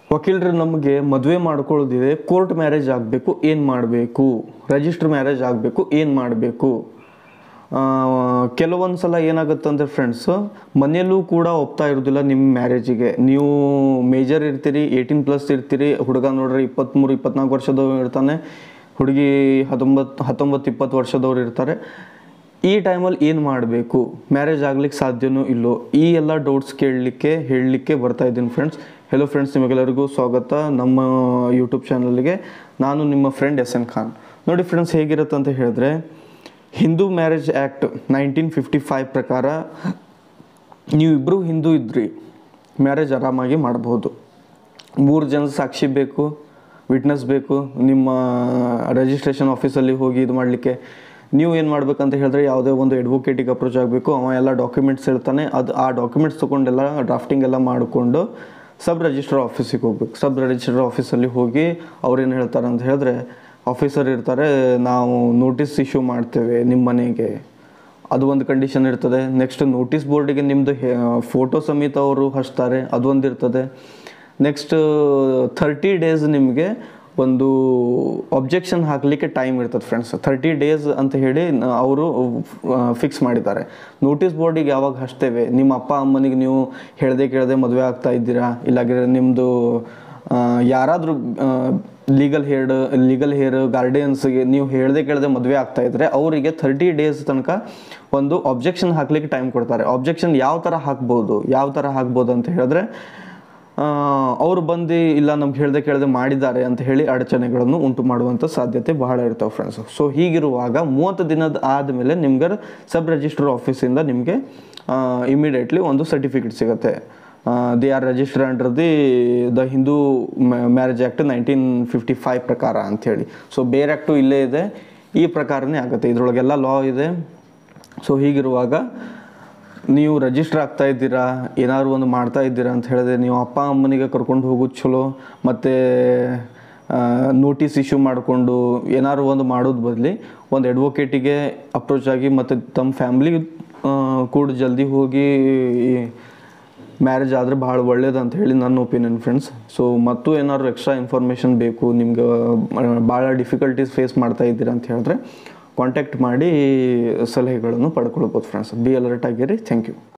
ವಕೀಲರು ನಮಗೆ ಮದುವೆ ಮಾಡ್ಕೊಳ್ಳೋದಿದೆ ಕೋರ್ಟ್ ಮ್ಯಾರೇಜ್ ಆಗಬೇಕು ಏನು ಮಾಡಬೇಕು ರಿಜಿಸ್ಟರ್ ಮ್ಯಾರೇಜ್ ಆಗಬೇಕು ಏನು ಮಾಡಬೇಕು ಕೆಲವೊಂದು ಸಲ ಏನಾಗುತ್ತೆ ಅಂದರೆ ಫ್ರೆಂಡ್ಸು ಮನೆಯಲ್ಲೂ ಕೂಡ ಒಪ್ತಾ ಇರೋದಿಲ್ಲ ನಿಮ್ಮ ಮ್ಯಾರೇಜಿಗೆ ನೀವು ಮೇಜರ್ ಇರ್ತೀರಿ ಏಯ್ಟೀನ್ ಪ್ಲಸ್ ಇರ್ತೀರಿ ಹುಡುಗ ನೋಡ್ರಿ ಇಪ್ಪತ್ತ್ಮೂರು ಇಪ್ಪತ್ನಾಲ್ಕು ವರ್ಷದವ್ರು ಇರ್ತಾನೆ ಹುಡುಗಿ ಹತ್ತೊಂಬತ್ತು ಹತ್ತೊಂಬತ್ತು ಇಪ್ಪತ್ತು ವರ್ಷದವ್ರು ಇರ್ತಾರೆ ಈ ಟೈಮಲ್ಲಿ ಏನು ಮಾಡಬೇಕು ಮ್ಯಾರೇಜ್ ಆಗ್ಲಿಕ್ಕೆ ಸಾಧ್ಯನೋ ಇಲ್ಲೋ ಈ ಎಲ್ಲ ಡೌಟ್ಸ್ ಕೇಳಲಿಕ್ಕೆ ಹೇಳಲಿಕ್ಕೆ ಬರ್ತಾ ಇದ್ದೀನಿ ಫ್ರೆಂಡ್ಸ್ ಹೆಲೋ ಫ್ರೆಂಡ್ಸ್ ನಿಮಗೆಲ್ಲರಿಗೂ ಸ್ವಾಗತ ನಮ್ಮ ಯೂಟ್ಯೂಬ್ ಚಾನಲ್ಗೆ ನಾನು ನಿಮ್ಮ ಫ್ರೆಂಡ್ ಎಸ್ ಎನ್ ಖಾನ್ ನೋಡಿ ಫ್ರೆಂಡ್ಸ್ ಹೇಗಿರುತ್ತೆ ಅಂತ ಹೇಳಿದ್ರೆ Hindu Marriage Act nineteen fifty five ಪ್ರಕಾರ ನೀವಿಬ್ಬರು ಹಿಂದೂ ಇದ್ರಿ ಮ್ಯಾರೇಜ್ ಆರಾಮಾಗಿ ಮಾಡಬಹುದು ಮೂರು ಜನ ಸಾಕ್ಷಿ ಬೇಕು ವಿಟ್ನೆಸ್ ಬೇಕು ನಿಮ್ಮ ರಿಜಿಸ್ಟ್ರೇಷನ್ ಆಫೀಸಲ್ಲಿ ಹೋಗಿ ಇದು ಮಾಡಲಿಕ್ಕೆ ನೀವು ಏನು ಮಾಡ್ಬೇಕಂತ ಹೇಳಿದ್ರೆ ಯಾವುದೇ ಒಂದು ಅಡ್ವೊಕೇಟಿಗೆ ಅಪ್ರೋಚ್ ಆಗಬೇಕು ಅವ ಎಲ್ಲ ಡಾಕ್ಯುಮೆಂಟ್ಸ್ ಇರ್ತಾನೆ ಅದು ಆ ಡಾಕ್ಯುಮೆಂಟ್ಸ್ ತೊಗೊಂಡೆಲ್ಲ ಡ್ರಾಫ್ಟಿಂಗ್ ಎಲ್ಲ ಮಾಡಿಕೊಂಡು ಸಬ್ ರಿಜಿಸ್ಟರ್ ಆಫೀಸಿಗೆ ಹೋಗ್ಬೇಕು ಸಬ್ ರಿಜಿಸ್ಟರ್ ಆಫೀಸಲ್ಲಿ ಹೋಗಿ ಅವ್ರೇನು ಹೇಳ್ತಾರೆ ಅಂತ ಹೇಳಿದ್ರೆ ಆಫೀಸರ್ ಇರ್ತಾರೆ ನಾವು ನೋಟಿಸ್ ಇಶ್ಯೂ ಮಾಡ್ತೇವೆ ನಿಮ್ಮ ಮನೆಗೆ ಅದು ಒಂದು ಕಂಡೀಷನ್ ಇರ್ತದೆ ನೆಕ್ಸ್ಟ್ ನೋಟಿಸ್ ಬೋರ್ಡಿಗೆ ನಿಮ್ಮದು ಫೋಟೋ ಸಮೇತ ಅವರು ಹಚ್ತಾರೆ ಅದು ಒಂದು ಇರ್ತದೆ ನೆಕ್ಸ್ಟ್ ಥರ್ಟಿ ಡೇಸ್ ನಿಮಗೆ ಒಂದು ಅಬ್ಜೆಕ್ಷನ್ ಹಾಕಲಿಕ್ಕೆ ಟೈಮ್ ಇರ್ತದೆ ಫ್ರೆಂಡ್ಸ್ ಥರ್ಟಿ ಡೇಸ್ ಅಂತ ಹೇಳಿ ಅವರು ಫಿಕ್ಸ್ ಮಾಡಿದ್ದಾರೆ ನೋಟಿಸ್ ಬೋರ್ಡಿಗೆ ಯಾವಾಗ ಹಚ್ತೇವೆ ನಿಮ್ಮ ಅಪ್ಪ ಅಮ್ಮನಿಗೆ ನೀವು ಹೇಳ್ದೆ ಕೇಳದೆ ಮದುವೆ ಆಗ್ತಾ ಇದ್ದೀರಾ ಇಲ್ಲಾಗಿದ್ರೆ ನಿಮ್ಮದು ಯಾರಾದರೂ ಲೀಗಲ್ ಹೇರ್ ಲೀಗಲ್ ಹೇರ್ ಗಾರ್ಡಿಯನ್ಸ್ಗೆ ನೀವು ಹೇಳ್ದೆ ಕೇಳದೆ ಮದುವೆ ಆಗ್ತಾ ಇದ್ರೆ ಅವರಿಗೆ ಥರ್ಟಿ ಡೇಸ್ ತನಕ ಒಂದು ಅಬ್ಜೆಕ್ಷನ್ ಹಾಕ್ಲಿಕ್ಕೆ ಟೈಮ್ ಕೊಡ್ತಾರೆ ಅಬ್ಜೆಕ್ಷನ್ ಯಾವ ಥರ ಹಾಕ್ಬೋದು ಯಾವ ಥರ ಹಾಕ್ಬೋದು ಅಂತ ಹೇಳಿದ್ರೆ ಅವರು ಬಂದು ಇಲ್ಲ ನಮ್ಗೆ ಹೇಳ್ದೆ ಕೇಳದೆ ಮಾಡಿದ್ದಾರೆ ಅಂತ ಹೇಳಿ ಅಡಚಣೆಗಳನ್ನು ಉಂಟು ಮಾಡುವಂಥ ಸಾಧ್ಯತೆ ಬಹಳ ಇರ್ತಾವೆ ಫ್ರೆಂಡ್ಸ್ ಸೊ ಹೀಗಿರುವಾಗ ಮೂವತ್ತು ದಿನದ ಆದಮೇಲೆ ನಿಮ್ಗೆ ಸಬ್ ರಿಜಿಸ್ಟರ್ ಆಫೀಸಿಂದ ನಿಮಗೆ ಇಮಿಡಿಯೇಟ್ಲಿ ಒಂದು ಸರ್ಟಿಫಿಕೇಟ್ ಸಿಗುತ್ತೆ they are register under the the Hindu Marriage Act nineteen fifty five ಪ್ರಕಾರ ಅಂಥೇಳಿ ಸೊ ಬೇರೆ ಆ್ಯಕ್ಟು ಇಲ್ಲೇ ಇದೆ ಈ ಪ್ರಕಾರನೇ ಆಗುತ್ತೆ ಇದರೊಳಗೆಲ್ಲ ಲಾ ಇದೆ ಸೊ ಹೀಗಿರುವಾಗ ನೀವು ರಿಜಿಸ್ಟರ್ ಆಗ್ತಾ ಇದ್ದೀರಾ ಏನಾದ್ರು ಒಂದು ಮಾಡ್ತಾ ಇದ್ದೀರಾ ಅಂತ ಹೇಳಿದ್ರೆ ನೀವು ಅಪ್ಪ ಅಮ್ಮನಿಗೆ ಕರ್ಕೊಂಡು ಹೋಗೋದು ಚಲೋ ಮತ್ತು ನೋಟಿಸ್ ಇಶ್ಯೂ ಮಾಡಿಕೊಂಡು ಏನಾದ್ರು ಒಂದು ಮಾಡೋದು ಬದಲಿ ಒಂದು ಅಡ್ವೊಕೇಟಿಗೆ ಅಪ್ರೋಚ್ ಆಗಿ ಮತ್ತು ತಮ್ಮ ಫ್ಯಾಮ್ಲಿ ಕೂಡ ಜಲ್ದಿ ಹೋಗಿ ಮ್ಯಾರೇಜ್ ಆದರೆ ಭಾಳ ಒಳ್ಳೇದು ಅಂತ ಹೇಳಿ ನನ್ನ ಒಪಿನಿಯನ್ ಫ್ರೆಂಡ್ಸ್ ಸೊ ಮತ್ತು ಏನಾದ್ರು ಎಕ್ಸ್ಟ್ರಾ ಇನ್ಫಾರ್ಮೇಷನ್ ಬೇಕು ನಿಮ್ಗೆ ಭಾಳ ಡಿಫಿಕಲ್ಟೀಸ್ ಫೇಸ್ ಮಾಡ್ತಾ ಇದ್ದೀರಾ ಅಂತ ಹೇಳಿದ್ರೆ ಕಾಂಟ್ಯಾಕ್ಟ್ ಮಾಡಿ ಸಲಹೆಗಳನ್ನು ಪಡ್ಕೊಳ್ಬೋದು ಫ್ರೆಂಡ್ಸ್ ಬಿ ಅಲರ್ಟ್ ಆಗಿರಿ ಥ್ಯಾಂಕ್ ಯು